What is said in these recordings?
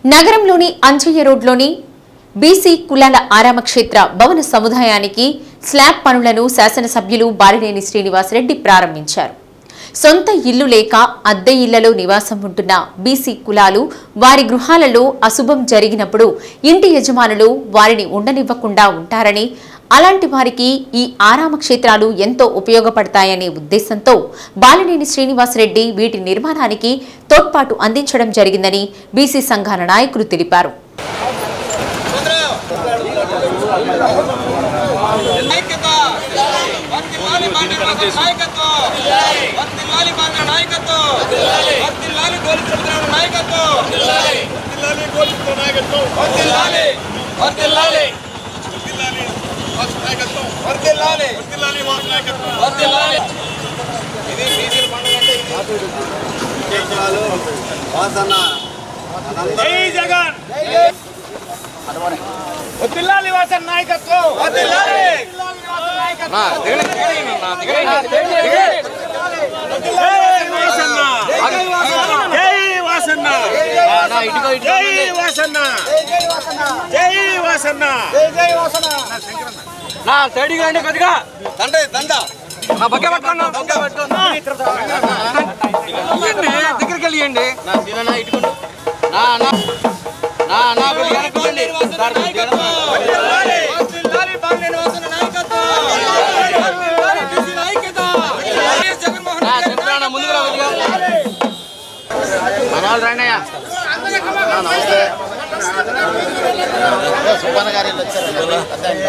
నగరంలోని అంజయ్య రోడ్లోని బీసీ కులాల ఆరామ క్షేత్ర భవన సముదాయానికి స్లాబ్ పనులను శాసనసభ్యులు బాలినేని శ్రీనివాసరెడ్డి ప్రారంభించారు సొంత ఇల్లు లేక అద్దె ఇళ్లలో నివాసం ఉంటున్న బీసీ కులాలు వారి గృహాలలో అశుభం జరిగినప్పుడు ఇంటి యజమానులు వారిని ఉండనివ్వకుండా ఉంటారని అలాంటి వారికి ఈ ఆరామ క్షేత్రాలు ఎంతో ఉపయోగపడతాయనే ఉద్దేశంతో బాలినేని శ్రీనివాసరెడ్డి వీటి నిర్మాణానికి తోడ్పాటు అందించడం జరిగిందని బీసీ సంఘాల నాయకులు తెలిపారు ఐక్యత వర్తిల్లాలి మాండవ నాయకత్వం వర్తిల్లాలి మాండవ నాయకత్వం వర్తిల్లాలి గోలిచంద్రుడు నాయకత్వం వర్తిల్లాలి గోలిచంద్రుడు నాయకత్వం వర్తిల్లాలి వర్తిల్లాలి వర్తిల్లాలి వాసు నాయకత్వం వర్తిల్లాలి వర్తిల్లాలి వాసు నాయకత్వం వర్తిల్లాలి ఇది బీసీల పండుగ అంటే ఇది జై జగన్ వదిలాలి వాసన్ నాయకత్వం వదిలాలి జై వాసన్న జై వాసన్న జై వాసన్న నా సైడ్గా అండి కొద్దిగా దండ దండ నా బక్క పట్టుకున్నా దగ్గరికి వెళ్ళియండి నా సీనా ఇటుకుంటూ నా నా నా నా కొద్దిగా వెనక్కి సార్ కొద్దిగా ముందుకు రా కొద్దిగా మనవాళ్ళు రండియా నమస్తే సుబ్బన్న గారు వీళ్ళు వచ్చారు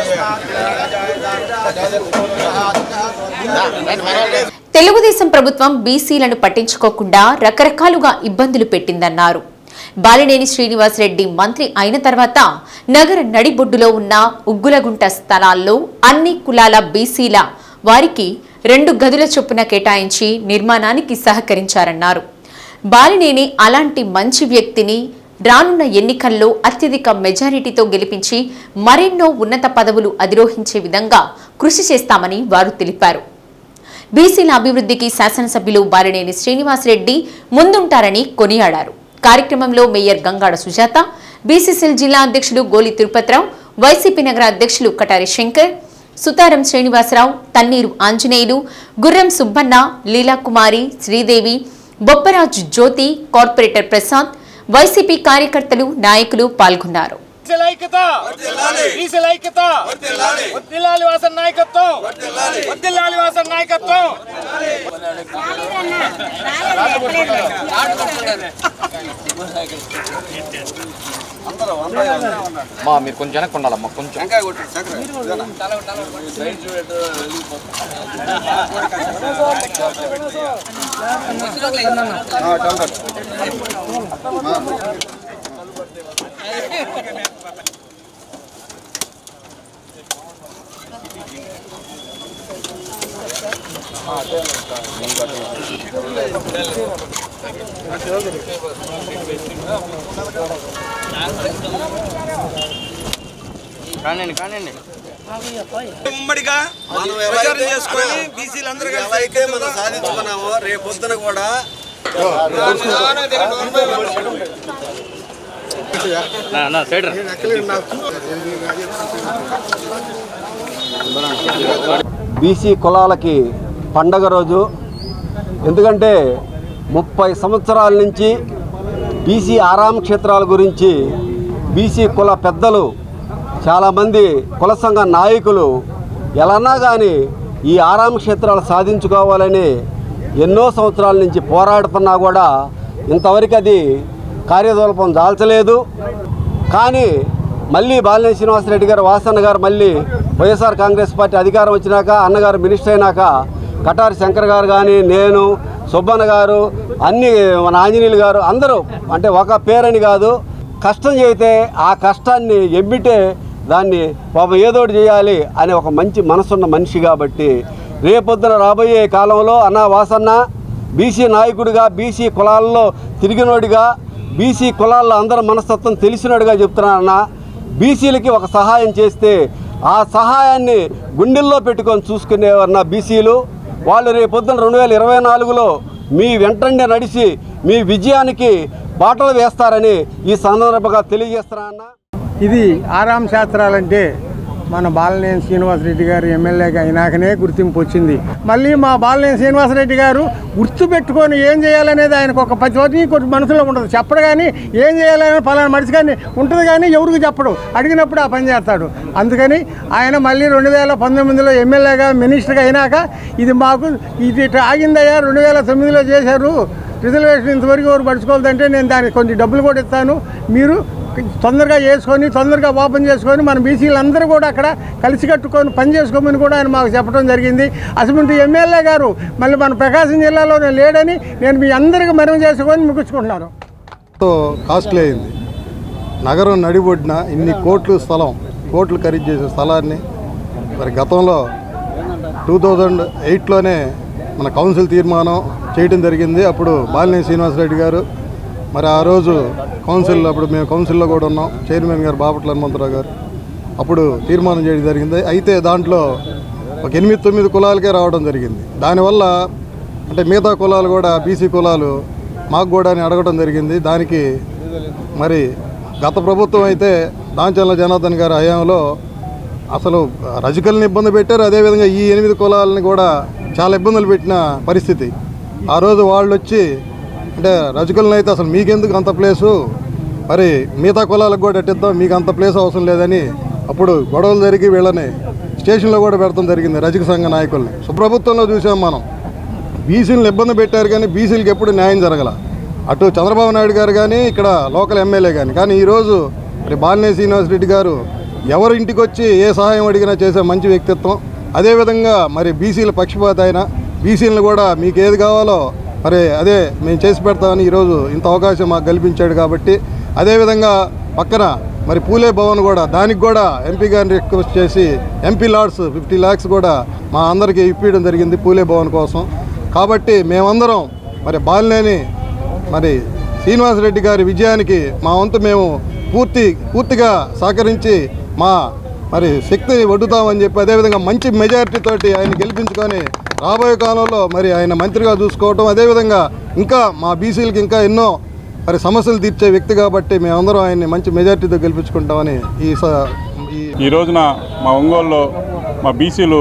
మనవాళ్ళు తెలుగుదేశం ప్రభుత్వం బీసీలను పట్టించుకోకుండా రకరకాలుగా ఇబ్బందులు పెట్టిందన్నారు బాలినేని శ్రీనివాసరెడ్డి మంత్రి అయిన తర్వాత నగర నడిబొడ్డులో ఉన్న ఉగ్గులగుంట స్థలాల్లో అన్ని కులాల బీసీల వారికి రెండు గదుల చొప్పున కేటాయించి నిర్మాణానికి సహకరించారన్నారు బాలినేని అలాంటి మంచి వ్యక్తిని రానున్న ఎన్నికల్లో అత్యధిక మెజారిటీతో గెలిపించి మరెన్నో ఉన్నత పదవులు అధిరోహించే విధంగా కృషి చేస్తామని వారు తెలిపారు బీసీల అభివృద్ధికి శాసనసభ్యులు బాలినేని శ్రీనివాసరెడ్డి ముందుంటారని కొనియాడారు కార్యక్రమంలో మేయర్ గంగాడ సుజాత బీసీసీఎల్ జిల్లా అధ్యక్షులు గోలి తిరుపతిరావు వైసీపీ నగర అధ్యక్షులు కటారి శంకర్ సుతారం శ్రీనివాసరావు తన్నీరు ఆంజనేయులు గుర్రం సుబ్బన్న లీలాకుమారి శ్రీదేవి బొప్పరాజు జ్యోతి కార్పొరేటర్ ప్రసాద్ వైసీపీ కార్యకర్తలు నాయకులు పాల్గొన్నారు బీసీల ఐక్యత బీసీల ఐక్యత వద్దిల్లాలి వాసన్ నాయకత్వం వద్దిల్లాలి వాసన్ నాయకత్వం మా మీరు కొంచెం వెనక్కి ఉండాలమ్మా కొంచెం కానండి కానండి ఉమ్మడిగా ప్రచారం చేసుకొని బీసీలు అందరూ అయితే మనం సాధించుకున్నామో రేపు పొద్దున కూడా సైడ్ బీసీ కులాలకి పండగ రోజు ఎందుకంటే ముప్పై సంవత్సరాల నుంచి బీసీ ఆరామ క్షేత్రాల గురించి బీసీ కుల పెద్దలు చాలామంది కుల సంఘ నాయకులు ఎలాన్నా కానీ ఈ ఆరామ క్షేత్రాలు సాధించుకోవాలని ఎన్నో సంవత్సరాల నుంచి పోరాడుతున్నా కూడా ఇంతవరకు అది కార్యదోల్పం దాల్చలేదు కానీ మళ్ళీ బాలినేని శ్రీనివాసరెడ్డి గారు వాసన్న గారు మళ్ళీ వైఎస్ఆర్ కాంగ్రెస్ పార్టీ అధికారం వచ్చినాక అన్నగారు మినిస్టర్ అయినాక కటారి శంకర్ గారు కానీ నేను సుబ్బన్న గారు అన్ని మన ఆంజనేయులు గారు అందరూ అంటే ఒక పేరని కాదు కష్టం చేస్తే ఆ కష్టాన్ని ఎమ్మిటే దాన్ని పాపం ఏదోటి చేయాలి అనే ఒక మంచి మనసున్న మనిషి కాబట్టి రేపొద్దున రాబోయే కాలంలో అన్న వాసన్న బీసీ నాయకుడిగా బీసీ కులాల్లో తిరిగినోడిగా బీసీ కులాల్లో అందరి మనస్తత్వం తెలిసినోడిగా చెప్తున్నానన్న బీసీలకి ఒక సహాయం చేస్తే ఆ సహాయాన్ని గుండెల్లో పెట్టుకొని చూసుకునేవన్న బీసీలు వాళ్ళు రేపొద్దున రెండు వేల ఇరవై నాలుగులో మీ వెంటనే నడిచి మీ విజయానికి బాటలు వేస్తారని ఈ సందర్భంగా తెలియజేస్తున్నా ఇది ఆరామ శాస్త్రాలంటే మన బాలనేని శ్రీనివాసరెడ్డి గారు ఎమ్మెల్యేగా అయినాకనే గుర్తింపు వచ్చింది మళ్ళీ మా బాలనేని శ్రీనివాసరెడ్డి గారు గుర్తు పెట్టుకొని ఏం చేయాలనేది ఆయనకు ఒక పది చోటి కొంచెం మనసులో ఉండదు చెప్పడు కానీ ఏం చేయాలని పలానా మనిషి కానీ ఉంటుంది కానీ ఎవరికి చెప్పడు అడిగినప్పుడు ఆ పని చేస్తాడు అందుకని ఆయన మళ్ళీ రెండు వేల పంతొమ్మిదిలో ఎమ్మెల్యేగా మినిస్టర్గా అయినాక ఇది మాకు ఇది ఇట్లా ఆగిందయ్యా రెండు వేల తొమ్మిదిలో చేశారు రిజర్వేషన్ ఇంతవరకు ఎవరు పడుచుకోవాలంటే నేను దానికి కొన్ని డబ్బులు కూడా ఇస్తాను మీరు తొందరగా చేసుకొని తొందరగా ఓపెన్ చేసుకొని మన బీసీలు అందరూ కూడా అక్కడ కలిసి కట్టుకొని పని చేసుకోమని కూడా ఆయన మాకు చెప్పడం జరిగింది అటువంటి ఎమ్మెల్యే గారు మళ్ళీ మన ప్రకాశం జిల్లాలోనే లేడని నేను మీ అందరికీ మరణం చేసుకొని ముగించుకుంటున్నాను ఎంతో కాస్ట్లీ అయింది నగరం నడిబొడ్డిన ఇన్ని కోట్లు స్థలం కోట్లు ఖరీదు చేసే స్థలాన్ని మరి గతంలో టూ థౌజండ్ ఎయిట్లోనే మన కౌన్సిల్ తీర్మానం చేయడం జరిగింది అప్పుడు బాలినేని శ్రీనివాసరెడ్డి గారు మరి ఆ రోజు కౌన్సిల్ అప్పుడు మేము కౌన్సిల్లో కూడా ఉన్నాం చైర్మన్ గారు బాపట్ల హనుమంతరావు గారు అప్పుడు తీర్మానం చేయడం జరిగింది అయితే దాంట్లో ఒక ఎనిమిది తొమ్మిది కులాలకే రావడం జరిగింది దానివల్ల అంటే మిగతా కులాలు కూడా బీసీ కులాలు మాకు కూడా అని అడగడం జరిగింది దానికి మరి గత ప్రభుత్వం అయితే దాంచల్ల జనార్దన్ గారి హయాంలో అసలు రజకుల్ని ఇబ్బంది పెట్టారు అదేవిధంగా ఈ ఎనిమిది కులాలని కూడా చాలా ఇబ్బందులు పెట్టిన పరిస్థితి ఆ రోజు వాళ్ళు వచ్చి అంటే రజకులను అయితే అసలు మీకెందుకు అంత ప్లేసు మరి మిగతా కులాలకు కూడా ఎట్టిద్దాం మీకు అంత ప్లేస్ అవసరం లేదని అప్పుడు గొడవలు జరిగి వీళ్ళని స్టేషన్లో కూడా పెడతాం జరిగింది రజక సంఘ నాయకుల్ని సుప్రభుత్వంలో చూసాం మనం బీసీలను ఇబ్బంది పెట్టారు కానీ బీసీలకు ఎప్పుడు న్యాయం జరగల అటు చంద్రబాబు నాయుడు గారు కానీ ఇక్కడ లోకల్ ఎమ్మెల్యే కానీ కానీ ఈరోజు మరి బాలినేని శ్రీనివాసరెడ్డి గారు ఎవరి ఇంటికి వచ్చి ఏ సహాయం అడిగినా చేసే మంచి వ్యక్తిత్వం అదేవిధంగా మరి బీసీల పక్షపాత ఆయన బీసీలను కూడా మీకు ఏది కావాలో మరి అదే మేము చేసి పెడతామని ఈరోజు ఇంత అవకాశం మాకు కల్పించాడు కాబట్టి అదేవిధంగా పక్కన మరి పూలే భవన్ కూడా దానికి కూడా ఎంపీ గారిని రిక్వెస్ట్ చేసి ఎంపీ లాడ్స్ ఫిఫ్టీ ల్యాక్స్ కూడా మా అందరికీ ఇప్పించడం జరిగింది పూలే భవన్ కోసం కాబట్టి మేమందరం మరి బాలినేని మరి శ్రీనివాసరెడ్డి గారి విజయానికి మా వంతు మేము పూర్తి పూర్తిగా సహకరించి మా మరి శక్తిని వడ్డుతామని చెప్పి అదేవిధంగా మంచి మెజారిటీ తోటి ఆయన గెలిపించుకొని రాబోయే కాలంలో మరి ఆయన మంత్రిగా చూసుకోవటం అదేవిధంగా ఇంకా మా బీసీలకి ఇంకా ఎన్నో మరి సమస్యలు తీర్చే వ్యక్తి కాబట్టి మేమందరం ఆయన్ని మంచి మెజారిటీతో గెలిపించుకుంటామని ఈ స- ఈ ఈ రోజున మా ఒంగోలులో మా బీసీలు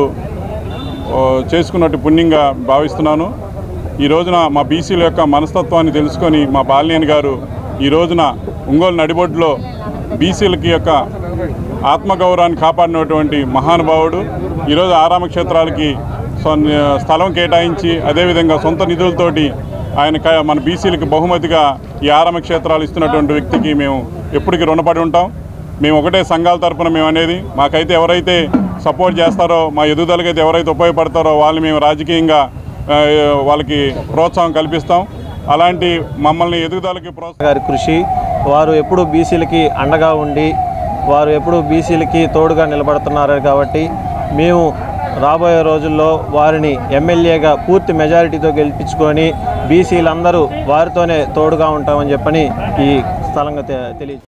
ఓ, చేసుకున్నట్టు పుణ్యంగా భావిస్తున్నాను ఈ రోజున మా బీసీల యొక్క మనస్తత్వాన్ని తెలుసుకొని మా బాలినేని గారు ఈ రోజున ఒంగోలు నడిబొడ్డులో బీసీలకి యొక్క ఆత్మగౌరవాన్ని కాపాడినటువంటి మహానుభావుడు ఈరోజు ఆరామ క్షేత్రాలకి సొన్- స్థలం కేటాయించి అదేవిధంగా సొంత నిధులతోటి ఆయన క- మన బీసీలకి బహుమతిగా ఈ ఆరామ క్షేత్రాలు ఇస్తున్నటువంటి వ్యక్తికి మేము ఎప్పటికీ రుణపడి ఉంటాం మేము ఒకటే సంఘాల తరపున మేము అనేది మాకైతే ఎవరైతే సపోర్ట్ చేస్తారో మా ఎదుగుదలకి అయితే ఎవరైతే ఉపయోగపడతారో వాళ్ళు మేము రాజకీయంగా ఆ, వాళ్ళకి ప్రోత్సాహం కల్పిస్తాం అలాంటి మమ్మల్ని ఎదుగుదలకి ప్రోత్సాహం గారి కృషి వారు ఎప్పుడు బీసీలకి అండగా ఉండి వారు ఎప్పుడు బీసీలకి తోడుగా నిలబడుతున్నారు కాబట్టి మేము రాబోయే రోజుల్లో వారిని ఎమ్మెల్యేగా పూర్తి మెజారిటీతో గెలిపించుకొని బీసీలందరూ వారితోనే తోడుగా ఉంటామని చెప్పని ఈ స్థలంగా తె- తెలియ